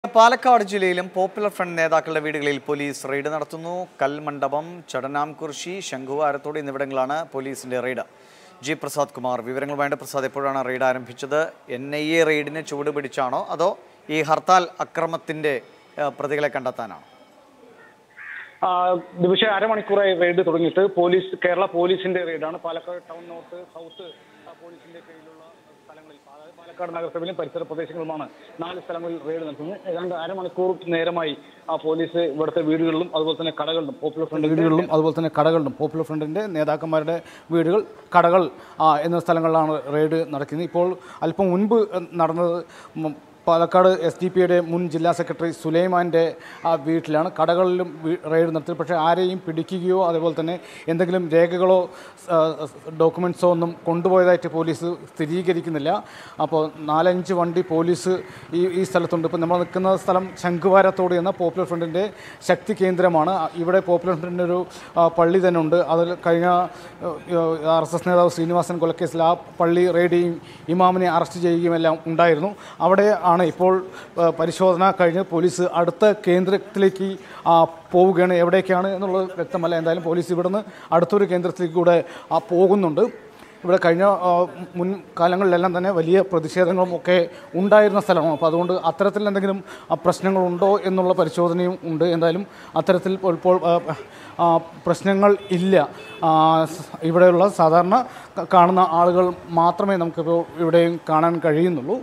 പാലക്കാട് ജില്ലയിലും popular front നേതാക്കളുടെ വീടുകളിൽ പോലീസ് റെയ്ഡ് നടത്തുന്നു കൽമണ്ഡപം ചടനാംകുറിശി ശംഖുവാരത്തോട് എന്നിവിടങ്ങളാണ് പോലീസിന്റെ റെയ്ഡ് ജി പ്രസാദ് കുമാർ വിവരങ്ങൾ വേണ്ട പ്രസാദ് എപ്പോഴാണ് റെയ്ഡ് ആരംഭിച്ചത് എൻ ഐ എ റെയ്ഡിന് ചുവട് പിടിച്ചാണോ അതോ ഈ ഹർത്താൽ അക്രമത്തിന്റെ ആ, പ്രതികളെ കണ്ടെത്താനാണോ ആ, നിമിഷം അരമണിക്കൂറായി റെയ്ഡ് തുടങ്ങിയിട്ട് പോലീസ് കേരള പോലീസിന്റെ റെയ്ഡാണ് പാലക്കാട് ടൗൺ നോർത്ത് സൗത്ത് ആ, പോലീസിന്റെ കീഴിലുള്ള സ്ഥലങ്ങളിൽ അതായത് പാലക്കാട് നഗരസഭയിലും പരിസര പ്രദേശങ്ങളുമാണ് നാല് സ്ഥലങ്ങളിൽ റെയ്ഡ് നടത്തുന്നത് ഏതാണ്ട് അരമണിക്കൂർ നേരമായി ആ പോലീസ് ഇവിടുത്തെ വീടുകളിലും അതുപോലെ തന്നെ കടകളിലും പോപ്പുലർ ഫ്രണ്ട് വീടുകളിലും അതുപോലെ തന്നെ കടകളിലും പോപ്പുലർ ഫ്രണ്ടിന്റെ നേതാക്കന്മാരുടെ വീടുകൾ കടകൾ ആ, എന്ന സ്ഥലങ്ങളിലാണ് റെയ്ഡ് നടക്കുന്നത് ഇപ്പോൾ അല്പം മുൻപ് നടന്നത് ഉം, പാലക്കാട് എസ് ഡി പിയുടെ മുൻ ജില്ലാ സെക്രട്ടറി സുലൈമാൻ്റെ ആ വീട്ടിലാണ് കടകളിലും വീ- റെയ്ഡ് നടത്തി പക്ഷേ ആരെയും പിടിക്കുകയോ അതേപോലെ തന്നെ എന്തെങ്കിലും രേഖകളോ ഡോക്യുമെൻസോ ഒന്നും കൊണ്ടുപോയതായിട്ട് പോലീസ് സ്ഥിരീകരിക്കുന്നില്ല അപ്പോൾ നാലഞ്ച് വണ്ടി പോലീസ് ഈ ഈ സ്ഥലത്തുണ്ട് ഇപ്പോൾ നമ്മൾ നിൽക്കുന്ന സ്ഥലം ശംഖുവാരത്തോട് എന്ന പോപ്പുലർ ഫ്രണ്ടിൻ്റെ ശക്തി കേന്ദ്രമാണ് ആ, ഇവിടെ പോപ്പുലർ ഫ്രണ്ടിൻ്റെ ഒരു ആ, പള്ളി തന്നെ ഉണ്ട് അതിൽ കഴിഞ്ഞ ആർ എസ് എസ് നേതാവ് ശ്രീനിവാസൻ കൊലക്കേസിൽ ആ പള്ളി റെയ്ഡ് ചെയ്യും ഇമാമിനെ അറസ്റ്റ് ചെയ്യുകയും എല്ലാം ഉണ്ടായിരുന്നു അവിടെ ആണ് ഇപ്പോൾ ആ, പരിശോധന കഴിഞ്ഞ് പോലീസ് അടുത്ത കേന്ദ്രത്തിലേക്ക് ആ, പോവുകയാണ് എവിടേക്കാണ് എന്നുള്ളത് വ്യക്തമല്ല എന്തായാലും പോലീസ് ഇവിടുന്ന് അടുത്തൊരു കേന്ദ്രത്തിലേക്ക് കൂടെ ആ, പോകുന്നുണ്ട് ഇവിടെ കഴിഞ്ഞ ആ, മുൻ കാലങ്ങളിലെല്ലാം തന്നെ വലിയ പ്രതിഷേധങ്ങളും ഒക്കെ ഉണ്ടായിരുന്ന സ്ഥലമാണ് അപ്പോൾ അതുകൊണ്ട് അത്തരത്തിൽ എന്തെങ്കിലും ആ, പ്രശ്നങ്ങളുണ്ടോ എന്നുള്ള പരിശോധനയും ഉണ്ട് എന്തായാലും അത്തരത്തിൽ ഇപ്പോൾ ഇപ്പോൾ ആ, ആ, പ്രശ്നങ്ങൾ ഇല്ല ആ, സ് ഇവിടെയുള്ള സാധാരണ ക- കാണുന്ന ആളുകൾ മാത്രമേ നമുക്കിപ്പോൾ ഇവിടെയും കാണാൻ കഴിയുന്നുള്ളൂ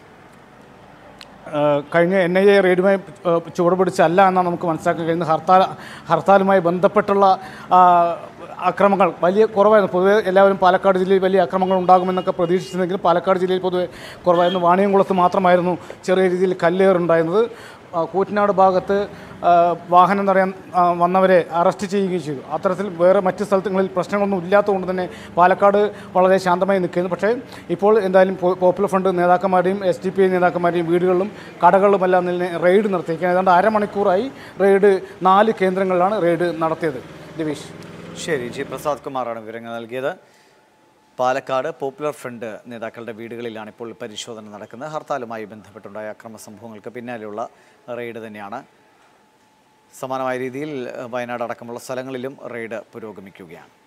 ഏഹ് കഴിഞ്ഞ എൻ ഐ എ റെയ്ഡുമായി ഏഹ് ചുവട് പിടിച്ചല്ല എന്നാണ് നമുക്ക് മനസ്സിലാക്കാൻ കഴിയുന്നത് ഹർത്താൽ ഹർത്താലുമായി ബന്ധപ്പെട്ടുള്ള ആ, അക്രമങ്ങൾ വലിയ കുറവായിരുന്നു പൊതുവെ എല്ലാവരും പാലക്കാട് ജില്ലയിൽ വലിയ അക്രമങ്ങൾ ഉണ്ടാകുമെന്നൊക്കെ പ്രതീക്ഷിച്ചിരുന്നെങ്കിലും പാലക്കാട് ജില്ലയിൽ പൊതുവെ കുറവായിരുന്നു വാണിയംകുളത്ത് മാത്രമായിരുന്നു ചെറിയ രീതിയിൽ കല്ലേറുണ്ടായിരുന്നത് ആ, കൂറ്റനാട് ഭാഗത്ത് ആ, വാഹനം തടയാൻ ആ, വന്നവരെ അറസ്റ്റ് ചെയ്യുകയും ചെയ്തു അത്തരത്തിൽ വേറെ മറ്റ് സ്ഥലങ്ങളിൽ പ്രശ്നങ്ങളൊന്നും ഇല്ലാത്തതുകൊണ്ട് തന്നെ പാലക്കാട് വളരെ ശാന്തമായി നിൽക്കുന്നു പക്ഷേ ഇപ്പോൾ എന്തായാലും പോ- പോപ്പുലർ ഫ്രണ്ട് നേതാക്കന്മാരുടെയും എസ് ഡി പി ഐ നേതാക്കന്മാരുടെയും വീടുകളിലും കടകളിലുമെല്ലാം തന്നെ റെയ്ഡ് നടത്തിയിരിക്കുകയാണ് ഏതാണ്ട് അരമണിക്കൂറായി റെയ്ഡ് നാല് കേന്ദ്രങ്ങളിലാണ് റെയ്ഡ് നടത്തിയത് ദിവിഷ് ശരി ജി പ്രസാദ് കുമാറാണ് വിവരങ്ങൾ നൽകിയത് പാലക്കാട് പോപ്പുലർ ഫ്രണ്ട് നേതാക്കളുടെ വീടുകളിലാണ് ഇപ്പോൾ പരിശോധന നടക്കുന്നത് ഹർത്താലുമായി ബന്ധപ്പെട്ടുണ്ടായ അക്രമ സംഭവങ്ങൾക്ക് പിന്നാലെയുള്ള റെയ്ഡ് തന്നെയാണ് സമാനമായ രീതിയിൽ ഏഹ്, വയനാട് അടക്കമുള്ള സ്ഥലങ്ങളിലും റെയ്ഡ് പുരോഗമിക്കുകയാണ്